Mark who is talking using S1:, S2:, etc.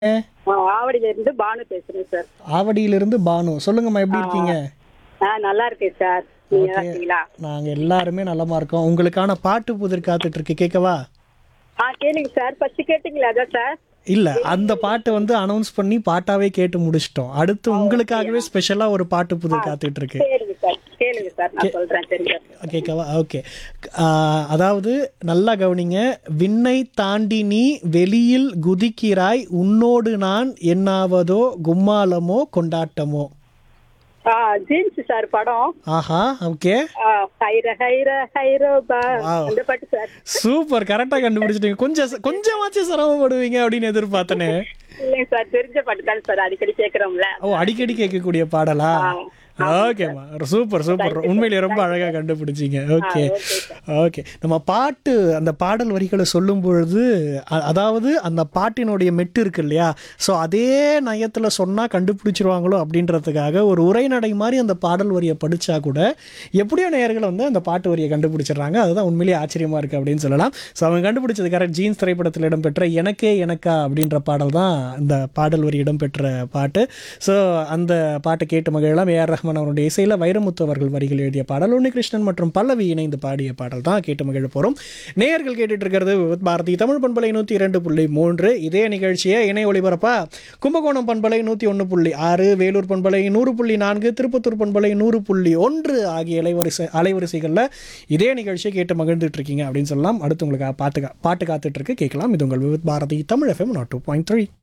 S1: ஆவடியில இருந்து பானு பேசுறேன் சார்
S2: ஆவடியிலிருந்து பானு சொல்லுங்கம்மா எப்படி இருக்கீங்க
S1: ஆ நல்லா இருக்கேன் சார் நீங்க நல்லா இருக்கீங்களா
S2: நாங்க எல்லாருமே நலமா இருக்கோம் உங்களுக்கான பாட்டு புதிர் காத்துட்டு இருக்கு கேட்கவா
S1: ஆ கேளுங்க சார் ஃபர்ஸ்ட் கேட்டீங்களா அதான் சார்
S2: இல்ல அந்த பாட்டு வந்து அனௌன்ஸ் பண்ணி பாட்டாவே கேட்டு முடிச்சிட்டோம் அடுத்து உங்களுக்காகவே ஸ்பெஷலா ஒரு பாட்டு புதிர் காத்துட்டு இருக்கு
S1: கேளுங்க சார் கேளுங்க சார் நான் சொல்றேன் தெரிஞ்ச
S2: கேட்கவா ஓகே அதாவது நல்லா கவனிங்க விண்ணை தாண்டி நீ வெளியில் குதிக்கிறாய் உன்னோடு நான் என்னாவதோ கும்மாளமோ கொண்டாட்டமோ
S1: ஆ ஜீன்ஸ் சார் படம்
S2: ஆஹா ஓகே
S1: ஆ, ஹைர ஹைர ஹைரோபா
S2: Wow.
S1: அந்த பாட்டு சார்
S2: சூப்பர் கரெக்டா கண்டுபிடிச்சிட்டீங்க கொஞ்சம் கொஞ்சமாச்சும் சிரமப்படுவீங்க அப்படின்னு எதிர்பார்த்தனே
S1: இல்லைங்க சார் தெரிஞ்ச பாட்டு தான் சார் அடிக்கடி கேட்குறோம்ல
S2: ஓ அடிக்கடி கேட்கக்கூடிய பாடலா ஓகேம்மா சூப்பர் சூப்பர் உண்மையிலேயே ரொம்ப அழகா கண்டுபிடிச்சிங்க ஓகே ஓகே நம்ம பாட்டு அந்த பாடல் வரிகளை சொல்லும் பொழுது அ- அதாவது அந்த பாட்டினுடைய மெட்டு இருக்கு இல்லையா ஸோ அதே நயத்தில் சொன்னால் கண்டுபிடிச்சிருவாங்களோ அப்படின்றதுக்காக ஒரு உரைநடை மாதிரி அந்த பாடல் வரியை படித்தா கூட எப்படியோ நேயர்கள் வந்து அந்த பாட்டு வரியை கண்டுபிடிச்சிடுறாங்க அதுதான் உண்மையிலேயே ஆச்சரியமா இருக்கு அப்படின்னு சொல்லலாம் ஸோ அவங்க கண்டுபிடிச்சது கரெக்ட் ஜீன்ஸ் திரைப்படத்தில் இடம்பெற்ற எனக்கே எனக்கா அப்படின்ற பாடல் தான் இந்த பாடல் வரி இடம்பெற்ற பாட்டு ஸோ அந்த பாட்டை கேட்டு மகிழலாம் ஏஆர் ரஹ்மான் அவருடைய இசையில் வைரமுத்து அவர்கள் வரிகள் எழுதிய பாடல் உன்னிகிருஷ்ணன் மற்றும் பல்லவி இணைந்து பாடிய பாடல் தான் கேட்டு மகிழ போகிறோம் நேயர்கள் கேட்டுட்டு இருக்கிறது விவித் பாரதி தமிழ் பண்பலை நூற்றி இரண்டு புள்ளி மூன்று இதே நிகழ்ச்சியை இணை ஒளிபரப்பா கும்பகோணம் பண்பலை நூற்றி ஒன்று புள்ளி ஆறு வேலூர் பண்பலை நூறு புள்ளி நான்கு திருப்பத்தூர் பண்பலை நூறு புள்ளி ஒன்று ஆகிய அலைவரிசை அலைவரிசைகளில் இதே நிகழ்ச்சியை கேட்டு மகிழ்ந்துட்டு இருக்கீங்க அப்படின்னு சொல்லலாம் அடுத்து உங்களுக்கு பாட்டு கா- பாட்டு காத்துட்டு இருக்கு கேட்கலாம் இது உங்கள் விவித் பாரதி தமிழ் எஃப்எம் நாட் டூ பாயிண்ட் த்ரீ